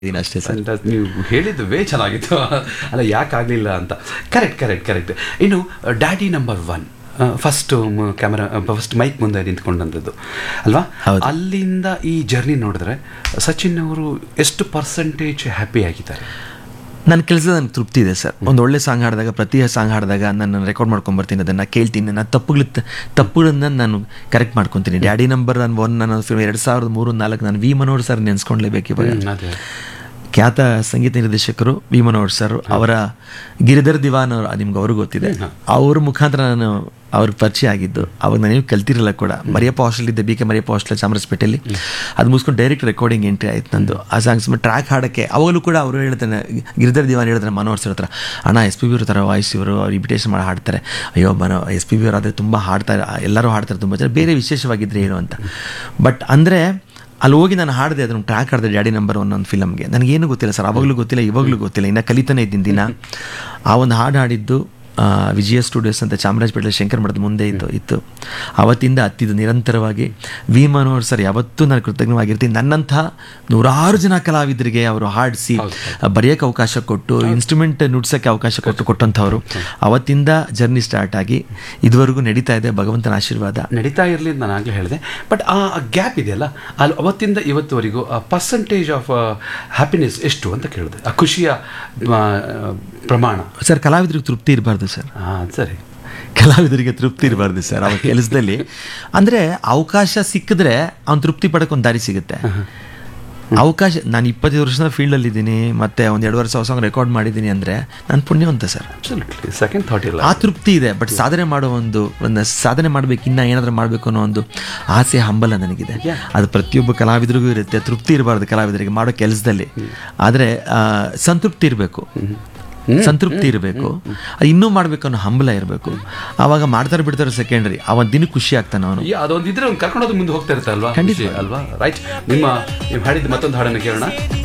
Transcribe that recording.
ಇದೀನಿ ಅಷ್ಟೇ sir Fantastic. ನೀವು ಹೇಳಿದ್ದು ವೇ ಚೆನ್ನಾಗಿತ್ತು ಅಲ್ಲ ಯಾಕೆ ಆಗಲಿಲ್ಲ ಅಂತ ಕರೆಕ್ಟ್ ಕರೆಕ್ಟ್ ಕರೆಕ್ಟ್ ಇನ್ನು daddy number one first camera first mic ಮುಂದೆ ನಿಂತ್ಕೊಂಡಂಥದ್ದು ಅಲ್ವಾ ಹೌದು. ಅಲ್ಲಿಂದ ಈ ಜರ್ನಿ ನೋಡಿದ್ರೆ ಸಚಿನ್ ಅವರು ಎಷ್ಟು ಪರ್ಸೆಂಟೇಜ್ ಹ್ಯಾಪಿ ಆಗಿದ್ದಾರೆ ನನ್ನ ಕೆಲಸದ ನನಗೆ ತೃಪ್ತಿ ಇದೆ ಸರ್ ಒಂದು ಒಳ್ಳೆ ಸಾಂಗ್ ಹಾಡಿದಾಗ ಪ್ರತಿ ಸಾಂಗ್ ಹಾಡಿದಾಗ ನಾನು ರೆಕಾರ್ಡ್ ಮಾಡ್ಕೊಂಬರ್ತೀನಿ ಅದನ್ನು ಕೇಳ್ತೀನಿ ನಾನು ತಪ್ಪುಗಳ ತಪ್ಪುಗಳನ್ನ ನಾನು ಕರೆಕ್ಟ್ ಮಾಡ್ಕೊತೀನಿ ಡ್ಯಾಡಿ ನಂಬರ್ ನಾನು ಒನ್ ನಾನು ಫಿಲ್ಮ್ ಎರಡು ಸಾವಿರದ ಮೂರು ನಾಲ್ಕು ನಾನು ವಿ ಮನೋಹರ್ ಸರ್ ನೆನೆಸ್ಕೊಳ್ಲೇಬೇಕು ಇವಾಗ ಹ್ಮ್, ಅದೇ ಖ್ಯಾತ ಸಂಗೀತ ನಿರ್ದೇಶಕರು ವಿ ಮನೋಹರ್ ಸರ್ ಅವರ ಗಿರಿಧರ್ ದಿವಾನ್ ಅವರು ನಿಮ್ಗೆ ಅವ್ರಿಗೆ ಗೊತ್ತಿದೆ ಅವ್ರ ಮುಖಾಂತರ ನಾನು ಅವ್ರಿಗೆ ಪರಿಚಯ ಆಗಿದ್ದು ಅವಾಗ ನಾನೇನು ಕಲ್ತಿರಲ್ಲ ಕೂಡ ಮರಿಯಪ್ಪ ಹಾಸ್ಟೆಲ್ ಇದ್ದೆ ಬಿ ಕೆ ಮರಿಯಪ್ಪ ಹಾಸ್ಟೆಲ್ ಚಾಮರಾಜಪೇಟೆಯಲ್ಲಿ ಅದು ಮುಗಿಸ್ಕೊಂಡು ಡೈರೆಕ್ಟ್ ರೆಕಾರ್ಡಿಂಗ್ ಎಂಟ್ರಿ ಆಯ್ತು ನಂದು ಆ ಸಾಂಗ್ಸ್ ಟ್ರ್ಯಾಕ್ ಹಾಡೋಕ್ಕೆ ಅವಾಗಲೂ ಕೂಡ ಅವರು ಹೇಳ್ತಾನೆ ಗಿರಿಧರ್ ದಿವಾನ್ ಹೇಳ್ತಾರೆ ಮನೋಹರ್ ಸರ್ ಹತ್ರ ಅಣ್ಣ ಎಸ್ ಪಿ ಬಿ ಅವ್ರ ಥರ ವಾಯ್ಸ್ ಇವರು ಅವ್ರು ಇಮಿಟೇಷನ್ ಮಾಡಿ ಹಾಡ್ತಾರೆ ಅಯ್ಯೋ ಮನೋ ಎಸ್ ಪಿ ಬಿ ಅವ್ರು ಆದರೆ ತುಂಬ ಹಾಡ್ತಾರೆ ಎಲ್ಲರೂ ಹಾಡ್ತಾರೆ ತುಂಬ ಜನ ಬೇರೆ ವಿಶೇಷವಾಗಿದ್ದರೆ ಏನು ಅಂತ ಬಟ್ ಅಂದರೆ ಅಲ್ಲಿ ಹೋಗಿ ನಾನು ಹಾಡಿದೆ ಅದನ್ನು ಟ್ರ್ಯಾಕ್ ಹಾಡಿದೆ ಡ್ಯಾಡಿ ನಂಬರ್ ಒನ್ ಒಂದು ಫಿಲಮ್ಗೆ ನನಗೇನು ಗೊತ್ತಿಲ್ಲ ಸರ್ ಅವಾಗಲೂ ಗೊತ್ತಿಲ್ಲ ಇವಾಗಲೂ ಗೊತ್ತಿಲ್ಲ ಇನ್ನು ಕಲಿತಾನೆ ಇದ್ದೀನಿ ದಿನ ಆ ಒಂದು ಹಾಡು ಹಾಡಿದ್ದು ಆ, ವಿಜಯ ಸ್ಟುಡಿಯೋಸ್ ಅಂತ ಚಾಮರಾಜಪೇಟೆ ಶಂಕರ್ ಮಠದ ಮುಂದೆ ಇತ್ತು ಇತ್ತು ಅವತ್ತಿಂದ ಹತ್ತಿದ್ದು ನಿರಂತರವಾಗಿ ವಿ ಮನೋಹರ್ ಸರ್ ಯಾವತ್ತೂ ನಾನು ಕೃತಜ್ಞವಾಗಿರ್ತೀನಿ ನನ್ನಂತಹ ನೂರಾರು ಜನ ಕಲಾವಿದರಿಗೆ ಅವರು ಹಾಡಿಸಿ ಬರೆಯೋಕ್ಕೆ ಅವಕಾಶ ಕೊಟ್ಟು ಇನ್ಸ್ಟ್ರೂಮೆಂಟ್ ನುಡ್ಸೋಕ್ಕೆ ಅವಕಾಶ ಕೊಟ್ಟು ಕೊಟ್ಟಂಥವ್ರು ಅವತ್ತಿಂದ ಜರ್ನಿ ಸ್ಟಾರ್ಟ್ ಆಗಿ ಇದುವರೆಗೂ ನಡೀತಾ ಇದೆ ಭಗವಂತನ ಆಶೀರ್ವಾದ ನಡೀತಾ ಇರಲಿ ಅಂತ ನಾನು ಆಗಲೇ ಹೇಳಿದೆ ಬಟ್ ಆ ಗ್ಯಾಪ್ ಇದೆಯಲ್ಲ ಅಲ್ಲಿ ಅವತ್ತಿಂದ ಇವತ್ತುವರೆಗೂ ಆ ಪರ್ಸೆಂಟೇಜ್ ಆಫ್ ಹ್ಯಾಪಿನೆಸ್ ಎಷ್ಟು ಅಂತ ಕೇಳಿದೆ ಆ ಖುಷಿಯ ಆ, ಪ್ರಮಾಣ ಸರ್ ಕಲಾವಿದರಿಗೆ ತೃಪ್ತಿ ಇರಬಾರ್ದು ಸರ್ ಹಾಂ ಸರಿ ಕಲಾವಿದರಿಗೆ ತೃಪ್ತಿ ಇರಬಾರ್ದು ಸರ್ ಅವ್ರ ಕೆಲಸದಲ್ಲಿ ಅಂದರೆ ಅವಕಾಶ ಸಿಕ್ಕಿದ್ರೆ ಅವ್ನು ತೃಪ್ತಿ ಪಡಕ್ಕೆ ಒಂದು ದಾರಿ ಸಿಗುತ್ತೆ ಅವಕಾಶ ನಾನು ಇಪ್ಪತ್ತೈದು ವರ್ಷದ ಫೀಲ್ಡಲ್ಲಿ ಇದ್ದೀನಿ ಮತ್ತೆ ಒಂದು ಎರಡು ವರ್ಷ ಸಾಂಗ್ ರೆಕಾರ್ಡ್ ಮಾಡಿದ್ದೀನಿ ಅಂದರೆ ನಾನು ಪುಣ್ಯವಂತ ಸರ್ ಅಬ್ಸಲ್ಯೂಟ್ಲಿ ಸೆಕೆಂಡ್ ಥಾಟ್ ಇಲ್ಲ ಆ ತೃಪ್ತಿ ಇದೆ ಬಟ್ ಸಾಧನೆ ಮಾಡೋ ಒಂದು ಒಂದು ಸಾಧನೆ ಮಾಡಬೇಕು ಇನ್ನ ಏನಾದರೂ ಮಾಡಬೇಕು ಅನ್ನೋ ಒಂದು ಆಸೆ ಹಂಬಲ ನನಗಿದೆ ಅದು ಪ್ರತಿಯೊಬ್ಬ ಕಲಾವಿದರಿಗೂ ಇರುತ್ತೆ ತೃಪ್ತಿ ಇರಬಾರ್ದು ಕಲಾವಿದರಿಗೆ ಮಾಡೋ ಕೆಲಸದಲ್ಲಿ ಆದರೆ ಸಂತೃಪ್ತಿ ಇರಬೇಕು ಸಂತೃಪ್ತಿ ಇರಬೇಕು ಅದು ಇನ್ನೂ ಮಾಡಬೇಕು ಅನ್ನೋ ಹಂಬಲ ಇರಬೇಕು ಆವಾಗ ಮಾಡ್ತಾರೆ ಬಿಡ್ತಾರೆ ಸೆಕೆಂಡ್ರಿ ಅವನ ದಿನ ಖುಷಿ ಆಗ್ತಾನೆ ಅವನು ಯಾ, ಅದೊಂದಿದ್ರೆ ಒಂದು ಕರ್ಕೊಂಡೋದು ಮುಂದೆ ಹೋಗ್ತಾ ಇರುತ್ತೆ ಅಲ್ವಾ ಖಂಡಿತ ಅಲ್ವಾ ರೈಟ್ ನಿಮ್ಮ ನೀವು ಹಾಡಿದ ಮತ್ತೊಂದು ಹಾಡನ್ನು ಕೇಳೋಣ